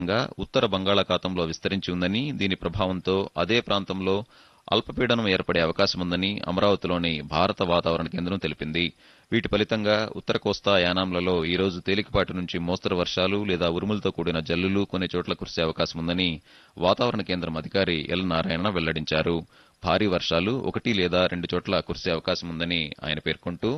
గా ఉత్తర బంగాళాఖాతంలో విస్తరించి ఉందని దీని ప్రభావంతో అదే ప్రాంతంలో అల్పపీడనం ఏర్పడే అవకాశం ఉందని అమరావతిలోని భారత వాతావరణ కేంద్రం తెలిపింది వీటి ఫలితంగా ఉత్తర కోస్తా యానాంలలో ఈ రోజు తేలికపాటి నుంచి మోస్తరు వర్షాలు లేదా ఉరుములతో కూడిన జల్లులు కొన్ని చోట్ల కురిసే అవకాశం ఉందని వాతావరణ కేంద్రం అధికారి ఎల్ నారాయణ వెల్లడించారు భారీ వర్షాలు ఒకటి లేదా రెండు చోట్ల కురిసే అవకాశం ఉందని ఆయన పేర్కొంటూ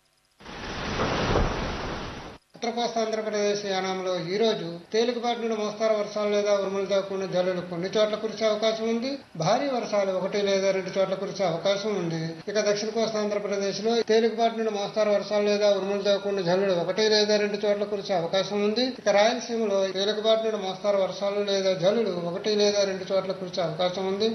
ఉత్తర కోస్తా ఆంధ్రప్రదేశ్ యానాంలో ఈ రోజు తేలికపాటి నుండి మోస్తారు వర్షాలు లేదా ఉరుములతో కూడిన జల్లులు కొన్ని చోట్ల కురిసే అవకాశం ఉంది భారీ వర్షాలు ఒకటి లేదా రెండు చోట్ల కురిసే అవకాశం ఉంది ఇక దక్షిణ కోస్తా ఆంధ్రప్రదేశ్ లో తేలికపాటి నుండి మోస్తారు వర్షాలు లేదా ఉరుములతో కూడిన జల్లులు ఒకటి లేదా రెండు చోట్ల కురిసే అవకాశం ఉంది ఇక రాయలసీమలో తేలికపాటి నుండి మోస్తారు వర్షాలు లేదా జల్లులు ఒకటి లేదా రెండు చోట్ల కురిసే అవకాశం ఉంది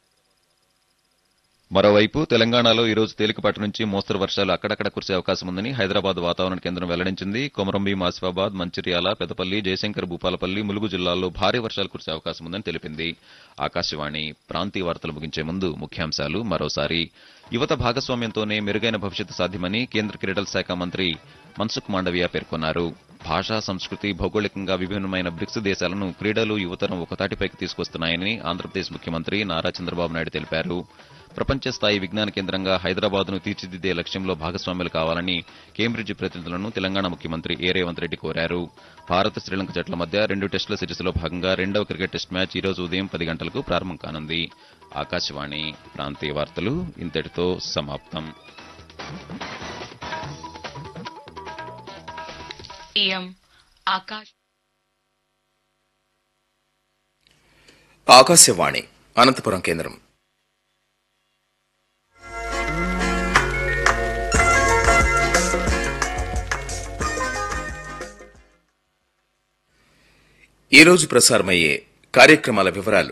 మరోవైపు తెలంగాణలో ఈ రోజు తేలికపాటి నుంచి మోస్తరు వర్షాలు అక్కడక్కడ కురిసే అవకాశం ఉందని హైదరాబాద్ వాతావరణ కేంద్రం వెల్లడించింది కొమరంభీం ఆసిఫాబాద్ మంచిర్యాల పెదపల్లి జయశంకర్ భూపాలపల్లి ములుగు జిల్లాల్లో భారీ వర్షాలు కురిసే అవకాశం ఉందని తెలిపింది ఆకాశవాణి ప్రాంతీయ వార్తలు ముగించే ముందు ముఖ్యాంశాలు మరోసారి యువత భాగస్వామ్యంతోనే మెరుగైన భవిష్యత్తు సాధ్యమని కేంద్ర క్రీడల శాఖ మంత్రి మన్సుఖ్ మాండవియా పేర్కొన్నారు భాషా సంస్కృతి భౌగోళికంగా విభిన్నమైన బ్రిక్స్ దేశాలను క్రీడలు యువతరం ఒకతాటిపైకి తీసుకొస్తున్నాయని ఆంధ్రప్రదేశ్ ముఖ్యమంత్రి నారా చంద్రబాబు నాయుడు తెలిపారు ప్రపంచ స్థాయి విజ్ఞాన కేంద్రంగా హైదరాబాద్ను తీర్చిదిద్దే లక్ష్యంలో భాగస్వాములు కావాలని కేంబ్రిడ్జ్ ప్రతినిధులను తెలంగాణ ముఖ్యమంత్రి ఏ రేవంత్ రెడ్డి కోరారు భారత్ శ్రీలంక జట్ల మధ్య రెండు టెస్టుల సిరీస్లో భాగంగా రెండవ క్రికెట్ టెస్ట్ మ్యాచ్ ఈ రోజు ఉదయం పది గంటలకు ప్రారంభం కానుంది ఆకాశవాణి ప్రాంతీయ వార్తలు ఇంతటితో సమాప్తం इयम् आकाश ఆకాశవాణి అనంతపురం కేంద్రం ఈరోజు ప్రసారమయ్యే కార్యక్రమాల వివరాలు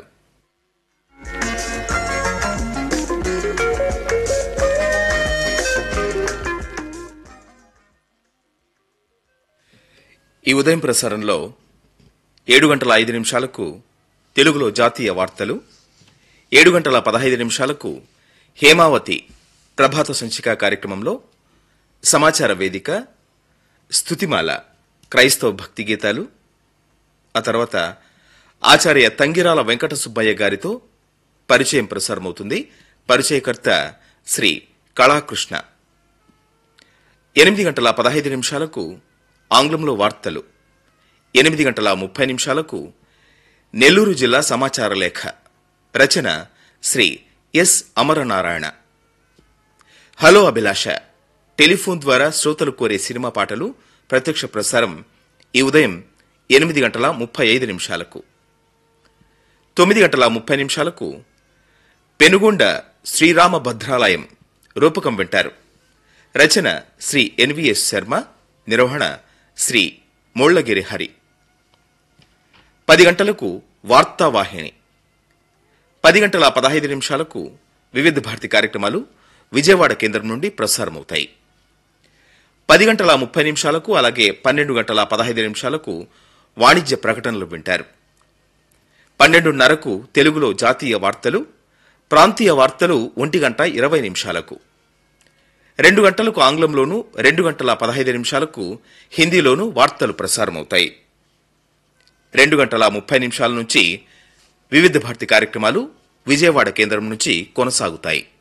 ఈ ఉదయం ప్రసారంలో ఏడు గంటల ఐదు నిమిషాలకు తెలుగులో జాతీయ వార్తలు ఏడు గంటల పదహైదు నిమిషాలకు హేమావతి ప్రభాత సంచిక కార్యక్రమంలో సమాచార వేదిక స్తుతిమాల క్రైస్తవ భక్తి గీతాలు ఆ తర్వాత ఆచార్య తంగిరాల వెంకట సుబ్బయ్య గారితో పరిచయం ప్రసారమవుతుంది పరిచయకర్త శ్రీ కళాకృష్ణ ఎనిమిది గంటల పదహైదు నిమిషాలకు ఆంగ్లంలో వార్తలు ఎనిమిది గంటల ముప్పై నిమిషాలకు నెల్లూరు జిల్లా సమాచార లేఖ రచన Shri S Amaranarayana hello Abhilasha telephone ద్వారా శ్రోతలు కోరే సినిమా పాటలు ప్రత్యక్ష ప్రసారం ఈ ఉదయం ఎనిమిది గంటల ముప్పై ఐదు నిమిషాలకు తొమ్మిది గంటల ముప్పై నిమిషాలకు పెనుగొండ శ్రీరామ భద్రాలయం రూపకం వింటారు రచన శ్రీ ఎన్విఎస్ శర్మ నిర్వహణ శ్రీ మోళ్లగిరి హరి పది గంటలకు వార్తావాహిని పది గంటల పదహైదు నిమిషాలకు వివిధ భారతి కార్యక్రమాలు విజయవాడ కేంద్రం నుండి ప్రసారమవుతాయి పది గంటల ముప్పై నిమిషాలకు అలాగే పన్నెండు గంటల పదహైదు నిమిషాలకు వాణిజ్య ప్రకటనలు వింటారు పన్నెండున్నరకు తెలుగులో జాతీయ వార్తలు ప్రాంతీయ వార్తలు ఒంటి గంట ఇరవై నిమిషాలకు రెండు గంటలకు ఆంగ్లంలోనూ రెండు గంటల పదహైదు నిమిషాలకు హిందీలోనూ వార్తలు ప్రసారమవుతాయి రెండు గంటల ముప్పై నిమిషాల నుంచి వివిధ భారతి కార్యక్రమాలు విజయవాడ కేంద్రం నుంచి కొనసాగుతాయి